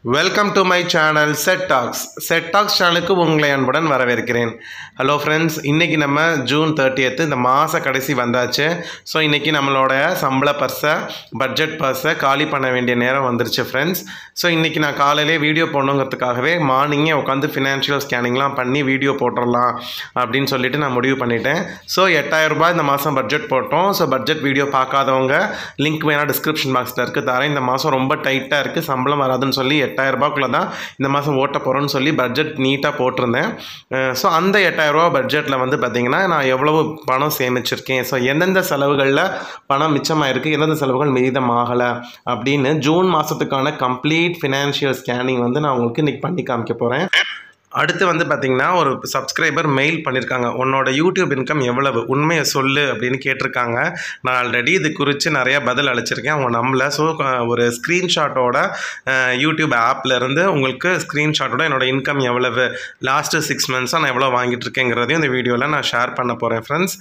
welcome to my channel set talks set talks சேனலுக்கு உங்களை அன்புடன் வரவேற்கிறேன் ஹலோ ஃப்ரெண்ட்ஸ் இன்றைக்கி நம்ம ஜூன் தேர்ட்டியத்து இந்த மாத கடைசி வந்தாச்சு ஸோ இன்றைக்கி நம்மளோட சம்பள பர்ஸை பட்ஜெட் பர்ஸை காலி பண்ண வேண்டிய நேரம் வந்துருச்சு ஃப்ரெண்ட்ஸ் ஸோ இன்றைக்கி நான் காலையிலே வீடியோ போடணுங்கிறதுக்காகவே மார்னிங்கே உட்காந்து ஃபினான்ஷியல் ஸ்கேனிங்லாம் பண்ணி வீடியோ போட்டுடலாம் அப்படின்னு சொல்லிட்டு நான் முடிவு பண்ணிட்டேன் ஸோ எட்டாயிரம் ரூபாய் இந்த மாதம் பட்ஜெட் போட்டோம் ஸோ பட்ஜெட் வீடியோ பார்க்காதவங்க லிங்க் வேணால் டிஸ்கிரிப்ஷன் பாக்ஸில் இருக்குது தரேன் இந்த மாதம் ரொம்ப டைட்டாக இருக்குது சம்பளம் வராதுன்னு சொல்லி எட்டாயிரம் ரூபாய்க்குள்ள தான் இந்த மாதம் ஓட்ட போகிறோன்னு சொல்லி பட்ஜெட் நீட்டாக போட்டிருந்தேன் ஸோ அந்த எட்டாயிரம் ரூபா பட்ஜெட்டில் வந்து பார்த்திங்கன்னா நான் எவ்வளவு பணம் சேமிச்சிருக்கேன் ஸோ எந்தெந்த செலவுகளில் பணம் மிச்சமாயிருக்கு எந்தெந்த செலவுகள் மீதமாகலை அப்படின்னு ஜூன் மாதத்துக்கான கம்ப்ளீட் ஃபினான்ஷியல் ஸ்கேனிங் வந்து நான் உங்களுக்கு இன்றைக்கி பண்ணி காமிக்க போகிறேன் அடுத்து வந்து பார்த்திங்கன்னா ஒரு சப்ஸ்கிரைபர் மெயில் பண்ணியிருக்காங்க உன்னோட யூடியூப் இன்கம் எவ்வளவு உண்மையை சொல்லு அப்படின்னு கேட்டிருக்காங்க நான் ஆல்ரெடி இது குறித்து நிறைய பதில் அளிச்சிருக்கேன் அவங்க நம்மள ஸோ ஒரு ஸ்க்ரீன்ஷாட்டோட யூடியூப் ஆப்பில் இருந்து உங்களுக்கு ஸ்க்ரீன்ஷாட்டோட என்னோட இன்கம் எவ்வளவு லாஸ்ட்டு சிக்ஸ் மந்த்ஸாக நான் எவ்வளோ வாங்கிட்டு இருக்கேங்கிறதையும் இந்த வீடியோவில் நான் ஷேர் பண்ண போகிறேன் ஃப்ரெண்ட்ஸ்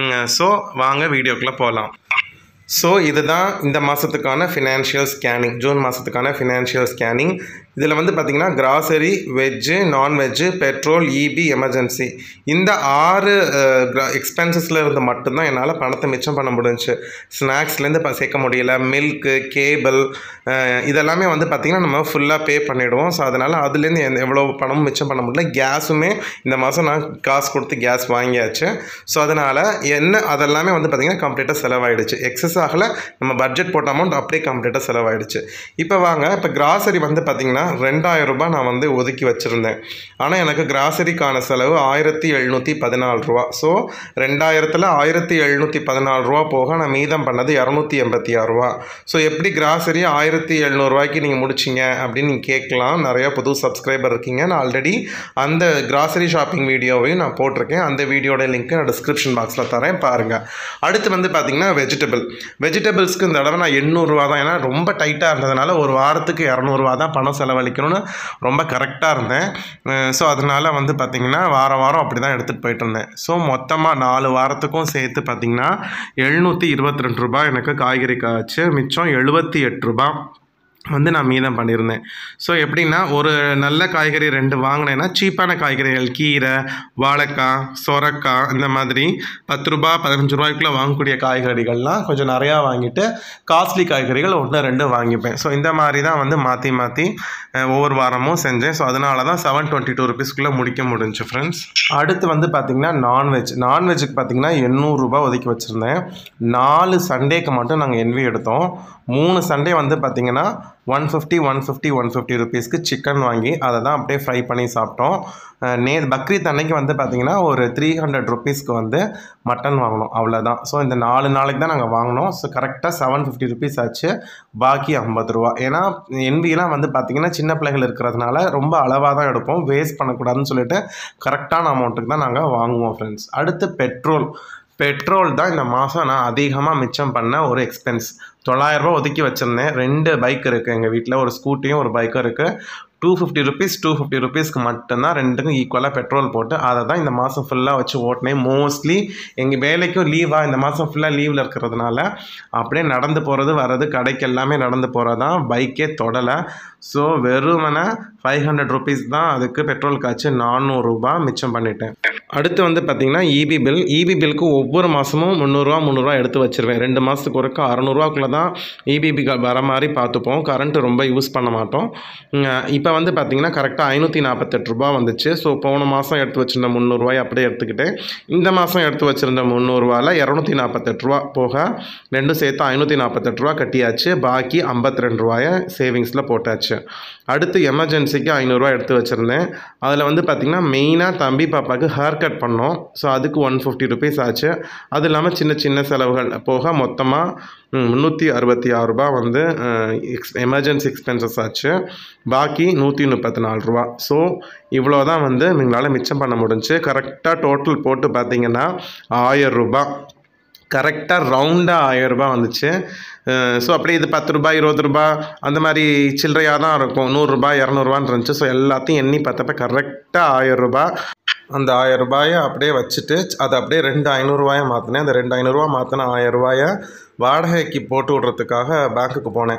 ஸோ வாங்க வீடியோக்குள்ளே போகலாம் ஸோ இதுதான் இந்த மாதத்துக்கான ஃபினான்ஷியல் ஸ்கேனிங் ஜூன் மாதத்துக்கான ஃபினான்ஷியல் ஸ்கேனிங் இதில் வந்து பார்த்திங்கன்னா grocery veg non veg petrol EB emergency இந்த ஆறு எக்ஸ்பென்சஸில் இருந்து மட்டும்தான் என்னால் பணத்தை மிச்சம் பண்ண முடிஞ்சுச்சு ஸ்நாக்ஸ்லேருந்து இப்போ சேர்க்க முடியல மில்க்கு கேபிள் இதெல்லாமே வந்து பார்த்திங்கன்னா நம்ம ஃபுல்லாக பே பண்ணிவிடுவோம் ஸோ அதனால் அதுலேருந்து எந்த எவ்வளோ பணமும் மிச்சம் பண்ண முடியல கேஸுமே இந்த மாதம் நான் காசு கொடுத்து கேஸ் வாங்கியாச்சு ஸோ அதனால் என்ன அதெல்லாமே வந்து பார்த்திங்கன்னா கம்ப்ளீட்டாக செலவாயிடுச்சு எக்ஸஸ் ஆகலை நம்ம பட்ஜெட் போட்ட அமௌண்ட் அப்படியே கம்ப்ளீட்டாக செலவாயிடுச்சு இப்போ வாங்க இப்போ கிராசரி வந்து பார்த்திங்கன்னா ரெண்டாயிரம் ரூபாய் நான் வந்து ஒதுக்கி வச்சுருந்தேன் ஆனால் எனக்கு கிராசரிக்கான செலவு ஆயிரத்தி எழுநூற்றி பதினாலு ரூபா ஸோ ரெண்டாயிரத்தில் ஆயிரத்தி எழுநூற்றி பதினாலு ரூபா போக நான் மீதம் பண்ணது இரநூத்தி எண்பத்தி ஆறு ரூபா ஸோ எப்படி கிராசரி ஆயிரத்தி எழுநூறுவாய்க்கு நீங்கள் முடிச்சிங்க அப்படின்னு நீங்கள் கேட்கலாம் நிறையா புது சப்ஸ்கிரைபர் இருக்கீங்க நான் ஆல்ரெடி அந்த கிராசரி ஷாப்பிங் வீடியோவையும் நான் போட்டிருக்கேன் அந்த வீடியோட லிங்க்கு நான் டிஸ்கிரிப்ஷன் பாக்ஸில் தரேன் பாருங்கள் அடுத்து வந்து பார்த்திங்கன்னா வெஜிடபிள் வெஜிடபிள்ஸ்க்கு இந்த தடவை நான் எண்ணூறுரூவா தான் ஏன்னா ரொம்ப டைட்டாக இருந்ததுனால ஒரு வாரத்துக்கு இரநூறுவா தான் பணம் செலவழிக்கணும்னு ரொம்ப கரெக்டாக இருந்தேன் ஸோ அதனால் வந்து பார்த்திங்கன்னா வார வாரம் அப்படி தான் எடுத்துகிட்டு போயிட்டு இருந்தேன் ஸோ மொத்தமாக நாலு வாரத்துக்கும் சேர்த்து பார்த்திங்கன்னா எழுநூற்றி இருபத்தி ரெண்டு ரூபாய் எனக்கு காய்கறி காய்ச்சி மிச்சம் எழுபத்தி எட்டு ரூபாய் வந்து நான் மீதம் பண்ணியிருந்தேன் ஸோ எப்படின்னா ஒரு நல்ல காய்கறி ரெண்டு வாங்கினேன்னா சீப்பான காய்கறிகள் கீரை வாழைக்காய் சொரக்காய் இந்த மாதிரி பத்து ரூபா பதினஞ்சு ரூபாய்க்குள்ளே வாங்கக்கூடிய காய்கறிகள்லாம் கொஞ்சம் நிறையா வாங்கிட்டு காஸ்ட்லி காய்கறிகள் ஒன்று ரெண்டு வாங்கிப்பேன் ஸோ இந்த மாதிரி தான் வந்து மாற்றி மாற்றி ஒவ்வொரு வாரமும் செஞ்சேன் ஸோ அதனால தான் செவன் டுவெண்ட்டி டூ ருபீஸ்க்குள்ளே முடிக்க முடிஞ்சு ஃப்ரெண்ட்ஸ் அடுத்து வந்து பார்த்திங்கன்னா நான்வெஜ் நான்வெஜ்ஜுக்கு பார்த்திங்கன்னா எண்ணூறுரூபா ஒதுக்கி வச்சுருந்தேன் நாலு சண்டேக்கு மட்டும் நாங்கள் என்வி எடுத்தோம் மூணு சண்டே வந்து பார்த்திங்கன்னா one fifty one fifty one fifty ருபீஸ்க்கு சிக்கன் வாங்கி அதை தான் அப்படியே ஃப்ரை பண்ணி சாப்பிட்டோம் நே பக்ரீத் அன்னைக்கு வந்து பார்த்திங்கன்னா ஒரு த்ரீ ஹண்ட்ரட் ருபீஸ்க்கு வந்து மட்டன் வாங்கினோம் அவ்வளோதான் ஸோ இந்த நாலு நாளைக்கு தான் நாங்கள் வாங்கினோம் ஸோ கரெக்டாக செவன் ஃபிஃப்டி ருபீஸ் ஆச்சு பாக்கி ஐம்பது ரூபா ஏன்னா என்பிலாம் வந்து பார்த்திங்கன்னா சின்ன பிள்ளைகள் இருக்கிறதுனால ரொம்ப அளவாக தான் எடுப்போம் வேஸ்ட் பண்ணக்கூடாதுன்னு சொல்லிட்டு கரெக்டான அமௌண்ட்டுக்கு தான் நாங்கள் வாங்குவோம் ஃப்ரெண்ட்ஸ் அடுத்து பெட்ரோல் பெட்ரோல் தான் இந்த மாதம் நான் அதிகமாக மிச்சம் பண்ண ஒரு எக்ஸ்பென்ஸ் தொள்ளாயிரரூபா ஒதுக்கி வச்சுருந்தேன் ரெண்டு பைக் இருக்குது எங்கள் வீட்டில் ஒரு ஸ்கூட்டியும் ஒரு பைக்கும் இருக்குது two fifty rupees two fifty ருபீஸ்க்கு மட்டும்தான் ரெண்டுக்கும் ஈக்குவலாக பெட்ரோல் போட்டு அதை தான் இந்த மாதம் ஃபுல்லாக வச்சு ஓட்டினேன் மோஸ்ட்லி எங்கள் வேலைக்கும் லீவாக இந்த மாதம் ஃபுல்லாக லீவில் இருக்கிறதுனால அப்படியே நடந்து போகிறது வர்றது கடைக்கு எல்லாமே நடந்து போகிறது தான் பைக்கே தொடலை ஸோ வெறுமனே ஃபைவ் ஹண்ட்ரட் ருபீஸ் தான் அதுக்கு பெட்ரோல் காய்ச்சி நானூறுரூபா மிச்சம் பண்ணிட்டேன் அடுத்து வந்து பார்த்திங்கன்னா இபி பில் இபி பில்க்கு ஒவ்வொரு மாதமும் முந்நூறுரூவா முந்நூறுரூவா எடுத்து வச்சுருவேன் ரெண்டு மாதத்துக்கு ஒருக்க அறநூறுவாக்குள்ளே தான் இபிபி வர மாதிரி பார்த்துப்போம் கரண்ட்டு ரொம்ப யூஸ் பண்ண மாட்டோம் இப்போ வந்து பார்த்திங்கன்னா கரெக்டாக ஐநூற்றி நாற்பத்தெட்டு ரூபா வந்துச்சு ஸோ போன மாதம் எடுத்து வச்சுருந்த முந்நூறுரூவாய் அப்படியே எடுத்துக்கிட்டேன் இந்த மாதம் எடுத்து வச்சுருந்த முந்நூறுரூவாவில் இரநூத்தி நாற்பத்தெட்டு ரூபா போக ரெண்டும் சேர்த்து ஐநூற்றி நாற்பத்தெட்டு ரூபா கட்டியாச்சு பாக்கி ஐம்பத்தி ரெண்டு ரூபாயை சேவிங்ஸில் போட்டாச்சு அடுத்து எமர்ஜென்சிக்கு ஐநூறுரூவா எடுத்து வச்சுருந்தேன் அதில் வந்து பார்த்திங்கன்னா மெயினாக தம்பி பாப்பாவுக்கு ஹேர் கட் பண்ணோம் ஸோ அதுக்கு ஒன் ஃபிஃப்டி ருபீஸ் ஆச்சு அது இல்லாமல் சின்ன சின்ன செலவுகள் போக மொத்தமாக முந்நூற்றி அறுபத்தி ஆறு ரூபா வந்து எக்ஸ் எமர்ஜென்சி எக்ஸ்பென்சஸ் ஆச்சு பாக்கி நூற்றி முப்பத்தி நாலு ரூபா ஸோ இவ்வளோ தான் வந்து எங்களால் மிச்சம் பண்ண முடிஞ்சு கரெக்டாக டோட்டல் போட்டு பார்த்தீங்கன்னா ஆயிரம் ரூபா கரெக்டாக ரவுண்டாக ஆயிரம் ரூபாய் வந்துச்சு ஸோ அப்படியே இது பத்து ரூபாய் இருபது ரூபாய் அந்த மாதிரி சில்லறையாக தான் இருக்கும் நூறுரூபா இரநூறுவான்னு இருந்துச்சு ஸோ எல்லாத்தையும் எண்ணி பார்த்தப்ப கரெக்டாக ஆயிரம் ரூபாய் அந்த ஆயிரம் ரூபாயை அப்படியே வச்சுட்டு அதை அப்படியே ரெண்டு ஐநூறுரூவாயை மாற்றினேன் அந்த ரெண்டு ஐநூறுரூவா மாற்றின ஆயிரம் ரூபாயை வாடகைக்கு போட்டு விட்றதுக்காக பேங்க்குக்கு போனேன்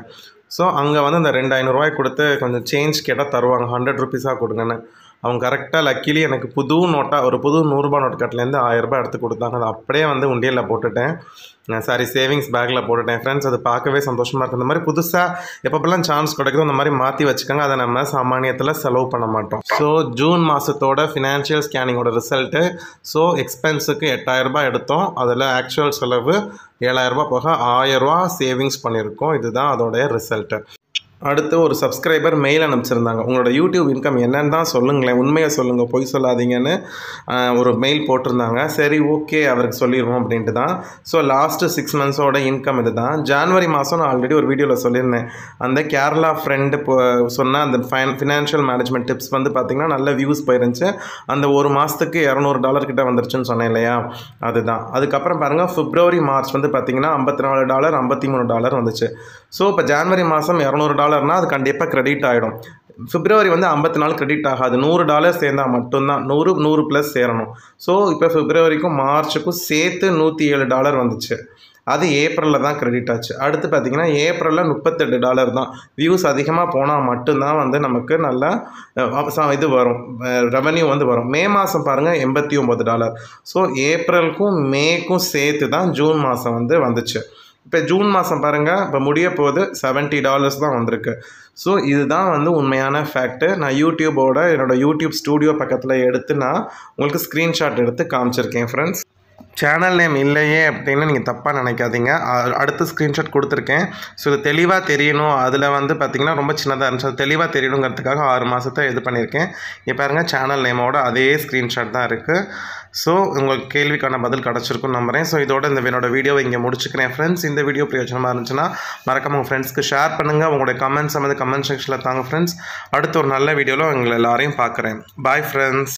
ஸோ அங்கே வந்து அந்த ரெண்டு ஐநூறுரூவாய் கொடுத்து கொஞ்சம் சேஞ்ச் கேட்டால் தருவாங்க ஹண்ட்ரட் ருபீஸாக கொடுங்கன்னு அவங்க கரெக்டாக லக்கிலி எனக்கு புது நோட்டாக ஒரு புது நூறுரூபா நோட் கட்டிலேருந்து ஆயிரரூபா எடுத்து கொடுத்தாங்க அதை அப்படியே வந்து உண்டியலில் போட்டுட்டேன் சாரி சேவிங்ஸ் பேக்கில் போட்டுட்டேன் ஃப்ரெண்ட்ஸ் அது பார்க்கவே சந்தோஷமாக இருக்குது இந்த மாதிரி புதுசாக எப்பப்பெல்லாம் சான்ஸ் கிடைக்குதோ அந்த மாதிரி மாற்றி வச்சுக்கோங்க அதை நம்ம சாமானியத்தில் செலவு பண்ண மாட்டோம் ஸோ ஜூன் மாதத்தோட ஃபினான்ஷியல் ஸ்கேனிங்கோட ரிசல்ட்டு ஸோ எக்ஸ்பென்ஸுக்கு எட்டாயிரரூபா எடுத்தோம் அதில் ஆக்சுவல் செலவு ஏழாயிரரூபா போக ஆயிரரூபா சேவிங்ஸ் பண்ணியிருக்கோம் இதுதான் அதோடைய ரிசல்ட்டு அடுத்து ஒரு சப்ஸ்கிரைபர் மெயில் அனுப்பிச்சிருந்தாங்க உங்களோட யூடியூப் இன்கம் என்னன்னு தான் சொல்லுங்களேன் உண்மையை சொல்லுங்கள் பொய் சொல்லாதீங்கன்னு ஆஹ், ஒரு மெயில் போட்டிருந்தாங்க சரி ஓகே அவருக்கு சொல்லிடுவோம் அப்படின்ட்டு தான் ஸோ லாஸ்ட்டு சிக்ஸ் மந்த்ஸோட இன்கம் இது தான் ஜான்வரி மாதம் நான் ஆல்ரெடி ஒரு வீடியோவில் சொல்லியிருந்தேன் அந்த கேரளா ஃப்ரெண்டு சொன்ன அந்த ஃபைன் ஃபினான்ஷியல் மேனேஜ்மெண்ட் டிப்ஸ் வந்து பார்த்திங்கன்னா நல்ல வியூஸ் போயிருந்துச்சு அந்த ஒரு மாதத்துக்கு இரநூறு டாலர் கிட்ட வந்துருச்சுன்னு சொன்னேன் இல்லையா அதுதான் அதுக்கப்புறம் பாருங்கள் பிப்ரவரி மார்ச் வந்து பார்த்திங்கன்னா ஐம்பத்தி நாலு டாலர் ஐம்பத்தி மூணு டாலர் வந்துச்சு ஸோ இப்போ ஜான்வரி மாதம் இரநூறு டாலர்னால் அது கண்டிப்பாக கிரெடிட் ஆகிடும் பிப்ரவரி வந்து ஐம்பத்தி நாலு கிரெடிட் ஆகாது நூறு டாலர் சேர்ந்தால் மட்டும்தான் நூறு நூறு ப்ளஸ் சேரணும் ஸோ இப்போ பிப்ரவரிக்கும் மார்ச்சுக்கும் சேர்த்து நூற்றி ஏழு டாலர் வந்துச்சு அது ஏப்ரலில் தான் கிரெடிட் ஆச்சு அடுத்து பார்த்தீங்கன்னா ஏப்ரலில் முப்பத்தெட்டு டாலர் தான் வியூஸ் அதிகமாக போனால் மட்டும்தான் வந்து நமக்கு நல்ல அஹ், ச- இது வரும் ரெவன்யூ வந்து வரும் மே மாதம் பாருங்கள் எண்பத்தி ஒம்பது டாலர் ஸோ ஏப்ரலுக்கும் மேக்கும் சேர்த்து தான் ஜூன் மாதம் வந்து வந்துச்சு இப்போ ஜூன் மாதம் பாருங்கள் இப்போ முடிய போகுது செவன்ட்டி டாலர்ஸ் தான் வந்திருக்கு ஸோ இதுதான் வந்து உண்மையான ஃபேக்ட்டு நான் யூடியூபோட என்னோடய யூடியூப் ஸ்டூடியோ பக்கத்தில் எடுத்து நான் உங்களுக்கு ஸ்க்ரீன்ஷாட் எடுத்து காமிச்சிருக்கேன் ஃப்ரெண்ட்ஸ் சேனல் நேம் இல்லையே அப்படின்னு நீங்கள் தப்பாக நினைக்காதீங்க அ- அடுத்த ஸ்க்ரீன்ஷாட் கொடுத்துருக்கேன் ஸோ இது தெளிவாக தெரியணும் அதில் வந்து பார்த்திங்கன்னா ரொம்ப சின்னதாக இருந்துச்சு அது தெளிவாக தெரியணுங்கிறதுக்காக ஆறு மாதத்தை இது பண்ணியிருக்கேன் இப்போ பாருங்கள் சேனல் நேமோட அதே ஸ்க்ரீன்ஷாட் தான் இருக்குது ஸோ உங்களுக்கு கேள்விக்கான பதில் கிடச்சிருக்குன்னு நம்புறேன் ஸோ இதோட இந்த என்னோட வீடியோவை இங்கே முடிச்சுக்கிறேன் ஃப்ரெண்ட்ஸ் இந்த வீடியோ பிரயோஜனமாக இருந்துச்சுன்னா மறக்காம உங்கள் ஃப்ரெண்ட்ஸ்க்கு ஷேர் பண்ணுங்கள் உங்களுடைய கமெண்ட்ஸ் வந்து கமெண்ட் செக்ஷனில் தாங்க ஃப்ரெண்ட்ஸ் அடுத்த ஒரு நல்ல வீடியோவில் உங்களை எல்லாரையும் பார்க்குறேன் பாய் ஃப்ரெண்ட்ஸ்